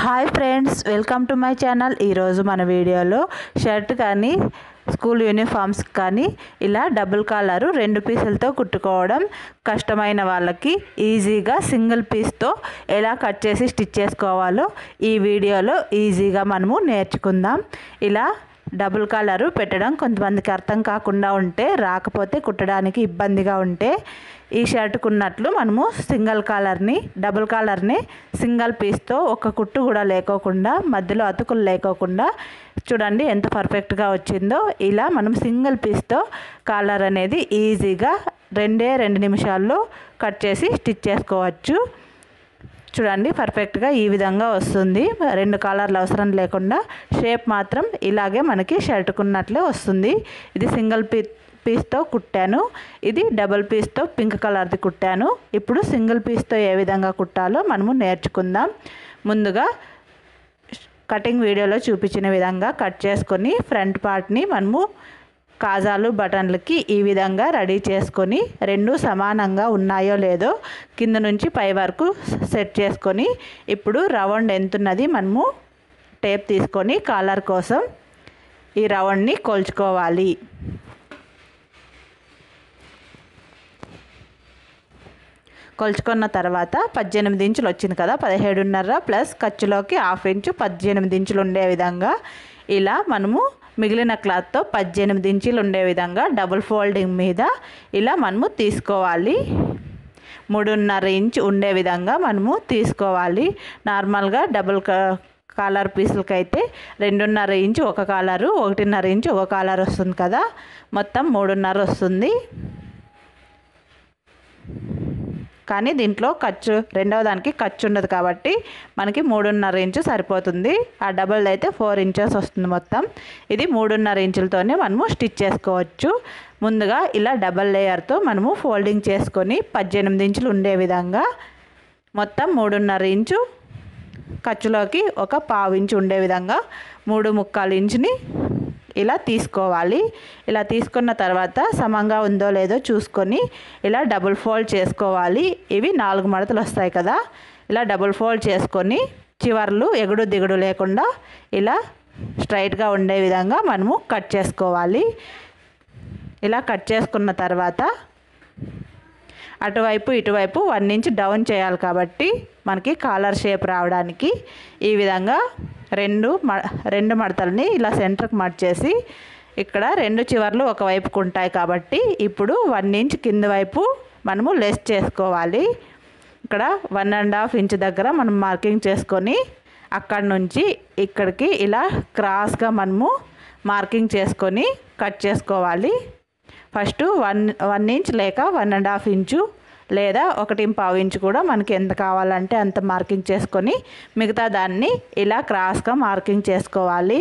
hi friends welcome to my channel ఈరోజు మన వీడియోలో షర్ట్ కానీ స్కూల్ యూనిఫామ్స్ కానీ ఇలా డబుల్ కాలరు రెండు పీసులతో కుట్టుకోవడం కష్టమైన వాళ్ళకి ఈజీగా సింగిల్ పీస్తో ఎలా కట్ చేసి స్టిచ్ చేసుకోవాలో ఈ వీడియోలో ఈజీగా మనము నేర్చుకుందాం ఇలా డబుల్ కాలరు పెట్టడం కొంతమందికి అర్థం కాకుండా ఉంటే రాకపోతే కుట్టడానికి ఇబ్బందిగా ఉంటే ఈ షర్ట్కు ఉన్నట్లు మనము సింగిల్ కాలర్ని డబుల్ కాలర్ని సింగిల్ పీస్తో ఒక కుట్టు కూడా లేకోకుండా మధ్యలో అతుకులు లేకోకుండా చూడండి ఎంత పర్ఫెక్ట్గా వచ్చిందో ఇలా మనం సింగిల్ పీస్తో కాలర్ అనేది ఈజీగా రెండే రెండు నిమిషాల్లో కట్ చేసి స్టిచ్ చేసుకోవచ్చు చూడండి పర్ఫెక్ట్గా ఈ విధంగా వస్తుంది రెండు కాలర్లు అవసరం లేకుండా షేప్ మాత్రం ఇలాగే మనకి షర్టుకున్నట్లే వస్తుంది ఇది సింగిల్ పీ పీస్తో కుట్టాను ఇది డబుల్ పీస్తో పింక్ కలర్ది కుట్టాను ఇప్పుడు సింగిల్ పీస్తో ఏ విధంగా కుట్టాలో మనము నేర్చుకుందాం ముందుగా కటింగ్ వీడియోలో చూపించిన విధంగా కట్ చేసుకొని ఫ్రంట్ పార్ట్ని మనము కాజాలు బటన్లకి ఈ విధంగా రెడీ చేసుకొని రెండు సమానంగా ఉన్నాయో లేదో కింద నుంచి పై వరకు సెట్ చేసుకొని ఇప్పుడు రౌండ్ ఎంతున్నది మనము టేప్ తీసుకొని కాలర్ కోసం ఈ రౌండ్ని కొలుచుకోవాలి కొలుచుకున్న తర్వాత పద్దెనిమిది ఇంచులు వచ్చింది కదా పదిహేడున్నర ప్లస్ ఖర్చులోకి హాఫ్ ఇంచు పద్దెనిమిది ఇంచులు ఉండే విధంగా ఇలా మనము మిగిలిన క్లాత్తో పద్దెనిమిది ఇంచులు ఉండే విధంగా డబుల్ ఫోల్డింగ్ మీద ఇలా మనము తీసుకోవాలి మూడున్నర ఇంచ్ ఉండే విధంగా మనము తీసుకోవాలి నార్మల్గా డబుల్ కాలర్ పీసులకైతే రెండున్నర ఇంచు ఒక కాలరు ఒకటిన్నర ఇంచు ఒక కాలర్ వస్తుంది కదా మొత్తం మూడున్నర వస్తుంది కానీ దీంట్లో ఖర్చు రెండవ దానికి ఖర్చు ఉండదు కాబట్టి మనకి మూడున్నర ఇంచు సరిపోతుంది ఆ డబల్ అయితే ఫోర్ ఇంచెస్ వస్తుంది మొత్తం ఇది మూడున్నర ఇంచులతోనే మనము స్టిచ్ చేసుకోవచ్చు ముందుగా ఇలా డబల్ లేయర్తో మనము ఫోల్డింగ్ చేసుకొని పద్దెనిమిది ఇంచులు ఉండే విధంగా మొత్తం మూడున్నర ఇంచు ఖర్చులోకి ఒక పావు ఇంచు ఉండే విధంగా మూడు ముక్కాలు ఇంచుని ఇలా తీసుకోవాలి ఇలా తీసుకున్న తర్వాత సమంగా ఉందో లేదో చూసుకొని ఇలా డబుల్ ఫోల్డ్ చేసుకోవాలి ఇవి నాలుగు మడతలు వస్తాయి కదా ఇలా డబుల్ ఫోల్డ్ చేసుకొని చివర్లు ఎగుడు దిగుడు లేకుండా ఇలా స్ట్రైట్గా ఉండే విధంగా మనము కట్ చేసుకోవాలి ఇలా కట్ చేసుకున్న తర్వాత అటువైపు ఇటువైపు వన్ ఇంచ్ డౌన్ చేయాలి కాబట్టి మనకి కాలర్ షేప్ రావడానికి ఈ విధంగా రెండు మ రెండు మడతల్ని ఇలా సెంటర్కి మడిచేసి ఇక్కడ రెండు చివర్లు ఒకవైపుకు ఉంటాయి కాబట్టి ఇప్పుడు వన్ ఇంచ్ కింద వైపు మనము లెస్ చేసుకోవాలి ఇక్కడ వన్ అండ్ హాఫ్ ఇంచ్ దగ్గర మనం మార్కింగ్ చేసుకొని అక్కడ నుంచి ఇక్కడికి ఇలా క్రాస్గా మనము మార్కింగ్ చేసుకొని కట్ చేసుకోవాలి ఫస్ట్ వన్ వన్ ఇంచ్ లేక వన్ అండ్ హాఫ్ ఇంచు లేదా ఒకటి పావు ఇంచు కూడా మనకి ఎంత కావాలంటే అంత మార్కింగ్ చేసుకొని మిగతా దాన్ని ఇలా క్రాస్గా మార్కింగ్ చేసుకోవాలి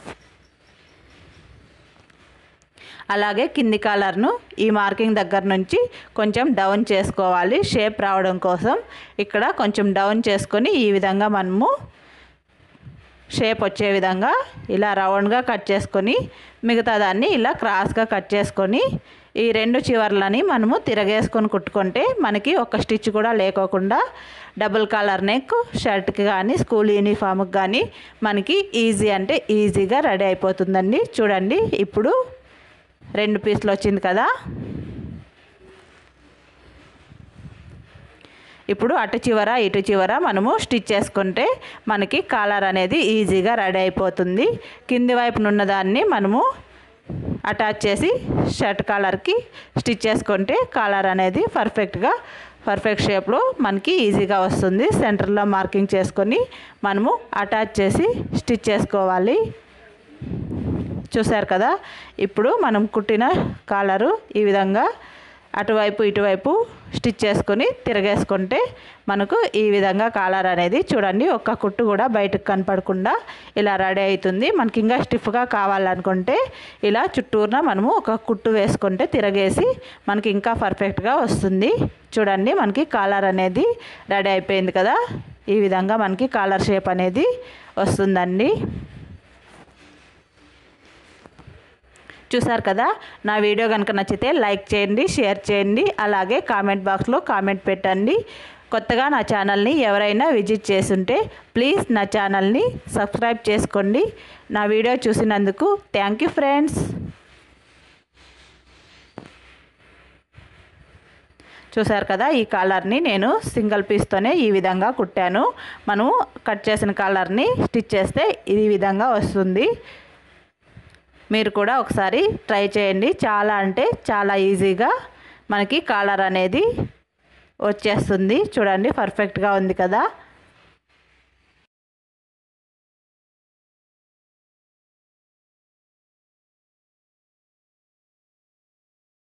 అలాగే కింది కాలర్ను ఈ మార్కింగ్ దగ్గర నుంచి కొంచెం డౌన్ చేసుకోవాలి షేప్ రావడం కోసం ఇక్కడ కొంచెం డౌన్ చేసుకొని ఈ విధంగా మనము షేప్ వచ్చే విధంగా ఇలా రౌండ్గా కట్ చేసుకొని మిగతా దాన్ని ఇలా క్రాస్గా కట్ చేసుకొని ఈ రెండు చివర్లని మనము తిరగేసుకొని కుట్టుకుంటే మనకి ఒక స్టిచ్ కూడా లేకోకుండా డబుల్ కలర్ నెక్ షర్ట్కి కానీ స్కూల్ యూనిఫామ్కి కానీ మనకి ఈజీ అంటే ఈజీగా రెడీ అయిపోతుందండి చూడండి ఇప్పుడు రెండు పీసులు వచ్చింది కదా ఇప్పుడు అటు చివర ఇటు చివర మనము స్టిచ్ చేసుకుంటే మనకి కాలర్ అనేది ఈజీగా రెడీ అయిపోతుంది కింది వైపున ఉన్నదాన్ని మనము అటాచ్ చేసి షర్ట్ కాలర్కి స్టిచ్ చేసుకుంటే కాలర్ అనేది పర్ఫెక్ట్గా పర్ఫెక్ట్ షేప్లో మనకి ఈజీగా వస్తుంది సెంటర్లో మార్కింగ్ చేసుకొని మనము అటాచ్ చేసి స్టిచ్ చేసుకోవాలి చూసారు కదా ఇప్పుడు మనం కుట్టిన కాలరు ఈ విధంగా అటువైపు ఇటువైపు స్టిచ్ చేసుకొని తిరగేసుకుంటే మనకు ఈ విధంగా కాలర్ అనేది చూడండి ఒక్క కుట్టు కూడా బయటకు కనపడకుండా ఇలా రెడీ అవుతుంది మనకి ఇంకా స్టిఫ్గా కావాలనుకుంటే ఇలా చుట్టూరున మనము ఒక కుట్టు వేసుకుంటే తిరగేసి మనకి ఇంకా పర్ఫెక్ట్గా వస్తుంది చూడండి మనకి కాలర్ అనేది రెడీ అయిపోయింది కదా ఈ విధంగా మనకి కాలర్ షేప్ అనేది వస్తుందండి చూసారు కదా నా వీడియో కనుక నచ్చితే లైక్ చేయండి షేర్ చేయండి అలాగే కామెంట్ బాక్స్లో కామెంట్ పెట్టండి కొత్తగా నా ఛానల్ని ఎవరైనా విజిట్ చేసుంటే ప్లీజ్ నా ఛానల్ని సబ్స్క్రైబ్ చేసుకోండి నా వీడియో చూసినందుకు థ్యాంక్ యూ ఫ్రెండ్స్ చూసారు కదా ఈ కాలర్ని నేను సింగిల్ పీస్తోనే ఈ విధంగా కుట్టాను మనం కట్ చేసిన కాలర్ని స్టిచ్ చేస్తే ఈ విధంగా వస్తుంది మీరు కూడా ఒకసారి ట్రై చేయండి చాలా అంటే చాలా ఈజీగా మనకి కాలర్ అనేది వచ్చేస్తుంది చూడండి పర్ఫెక్ట్గా ఉంది కదా